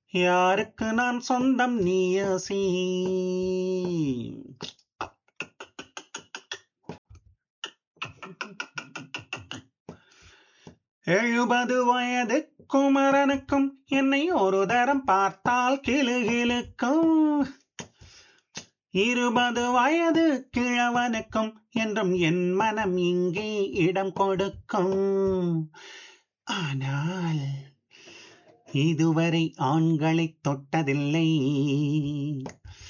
யாருக்கு நான் சொந்தம் நீயசி எழுபது வயது குமரனுக்கும் என்னை ஒரு தரம் பார்த்தால் கிளுகிளுக்கும் இருபது வயது கிழவனுக்கும் என்றும் என் மனம் இங்கே இடம் கொடுக்கும் ஆனால் இதுவரை ஆண்களை தொட்டதில்லை